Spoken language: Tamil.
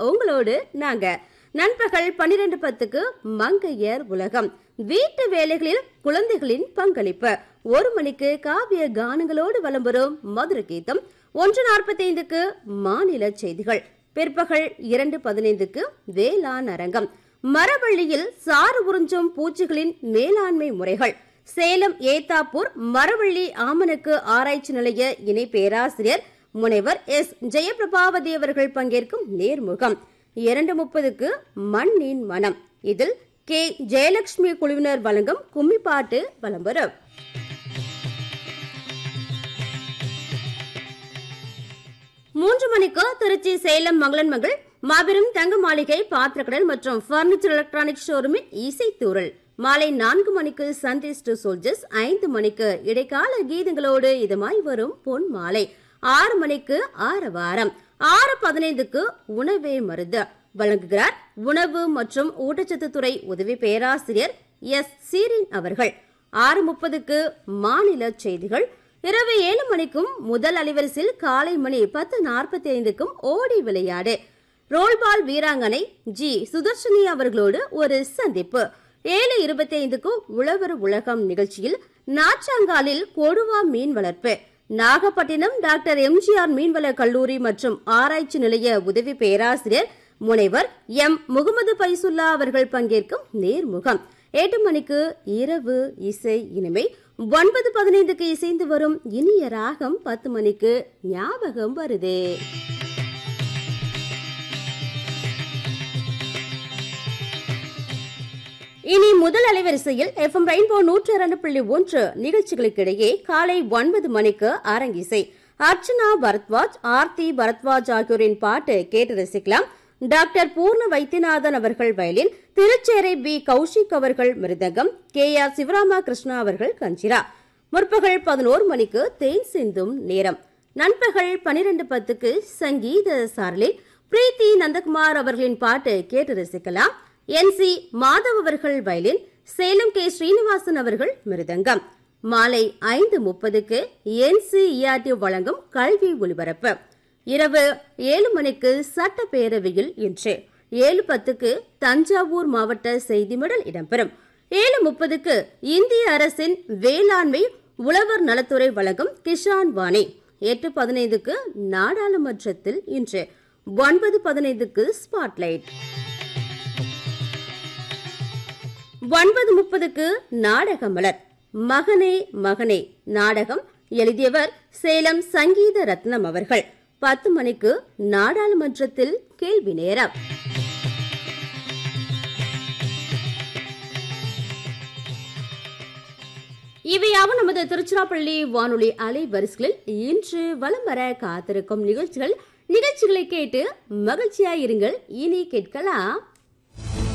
உங்களோடு நாங்க நண்பகல் பன்னிரண்டு பத்துக்கு மங்கையர் உலகம் வீட்டு வேலைகளில் குழந்தைகளின் பங்களிப்பு ஒரு மணிக்கு காவிய கானங்களோடு வலம் வரும் மதுர கீதம் ஒன்று நாற்பத்தைந்துக்கு மாநில செய்திகள் பிற்பகல் இரண்டு பதினைந்துக்கு வேளாண் அரங்கம் மரவள்ளியில் சாறு உறிஞ்சும் பூச்சிகளின் மேலாண்மை முறைகள் சேலம் ஏத்தாப்பூர் மரவள்ளி ஆமணக்கு ஆராய்ச்சி நிலைய இணை பேராசிரியர் முனைவர் எஸ் ஜெயபிரபாவதி அவர்கள் பங்கேற்கும் நேர்முகம் இரண்டு முப்பதுக்கு மண்ணின் மனம் இதில் கே ஜெயலட்சுமி குழுவினர் வழங்கும் கும்மிப்பாட்டு வலம் வரும் மூன்று மணிக்கு திருச்சி சேலம் மங்களன் மகள் மாபெரும் தங்க மாளிகை பாத்திரக்கடல் மற்றும் பர்னிச்சர் எலக்ட்ரானிக் ஷோரூமின் இசைத்தூரல் மாலை நான்கு மணிக்கு சந்தேஷ் டு சோல்ஜர்ஸ் ஐந்து மணிக்கு இடைக்கால கீதங்களோடு இதமாய் வரும் பொன் மாலை ஆறு மணிக்கு ஆறு வாரம் ஆறு பதினைந்துக்கு உணவே மருந்து வழங்குகிறார் உணவு மற்றும் ஊட்டச்சத்து துறை உதவி பேராசிரியர் எஸ் சீரின் அவர்கள் ஆறு முப்பதுக்கு மாநில செய்திகள் இரவு ஏழு மணிக்கும் முதல் அலைவரிசையில் காலை மணி பத்து நாற்பத்தி ஐந்துக்கும் ஓடி விளையாடு ரோல்பால் வீராங்கனை ஜி சுதர்ஷினி அவர்களோடு ஒரு சந்திப்பு ஏழு இருபத்தி ஐந்துக்கு உழவர் உலகம் நிகழ்ச்சியில் நாச்சாங்காலில் கொடுவா மீன் வளர்ப்பு நாகப்பட்டினம் டாக்டர் எம்ஜிஆர் மீன்வள கல்லூரி மற்றும் ஆராய்ச்சி நிலைய உதவி பேராசிரியர் முனைவர் எம் முகமது பைசுல்லா அவர்கள் பங்கேற்கும் நேர்முகம் எட்டு மணிக்கு இரவு இசை இனிமை ஒன்பது பதினைந்துக்கு இசைந்து வரும் இனிய ராகம் பத்து மணிக்கு ஞாபகம் வருதே இனி முதல் அலைவரிசையில் எஃப்எம் ரெயின்போ நூற்றி இரண்டு புள்ளி ஒன்று நிகழ்ச்சிகளுக்கிடையே காலை ஒன்பது மணிக்கு அரங்கிசை அர்ச்சனா பரத்வாஜ் ஆர்த்தி பரத்வாஜ் ஆகியோரின் பாட்டு கேட்டு ரசிக்கலாம் டாக்டர் பூர்ண வைத்தியநாதன் அவர்கள் வயலின் திருச்சேரை பி கௌஷிக் அவர்கள் மிருதங்கம் கே ஆர் சிவராமா கிருஷ்ணா அவர்கள் கஞ்சிரா முற்பகல் பதினோரு மணிக்கு தேன் சிந்தும் நேரம் நண்பகல் பனிரெண்டு பத்துக்கு சங்கீத சாரலில் பிரீத்தி நந்தகுமார் அவர்களின் பாட்டு கேட்டு ரசிக்கலாம் என் சி மாதவ் அவர்கள் வயலின் சேலம் கே ஸ்ரீனிவாசன் அவர்கள் மிருதங்கம் மாலை ஐந்து முப்பதுக்கு என் சி இஆர்டி வழங்கும் கல்வி ஒலிபரப்பு இரவு ஏழு மணிக்கு சட்டப்பேரவையில் இன்று ஏழு பத்துக்கு தஞ்சாவூர் மாவட்ட செய்திமடல் இடம்பெறும் ஏழு முப்பதுக்கு இந்திய அரசின் வேளாண்மை உழவர் நலத்துறை வழங்கும் கிஷான் வாணி எட்டு பதினைந்துக்கு நாடாளுமன்றத்தில் இன்று ஒன்பது பதினைந்துக்கு ஸ்பாட்லைட் ஒன்பது முப்பதுக்கு நாடக மலர் மகனே மகனே நாடகம் எழுதியவர் சேலம் சங்கீத ரத்னம் அவர்கள் பத்து மணிக்கு நாடாளுமன்றத்தில் கேள்வி நேரம் இவையாவும் நமது திருச்சிராப்பள்ளி வானொலி அலைவரிசைகளில் இன்று வலம் வர காத்திருக்கும் நிகழ்ச்சிகள் நிகழ்ச்சிகளை கேட்டு மகிழ்ச்சியாயிருங்கள் இனி கேட்கலாம்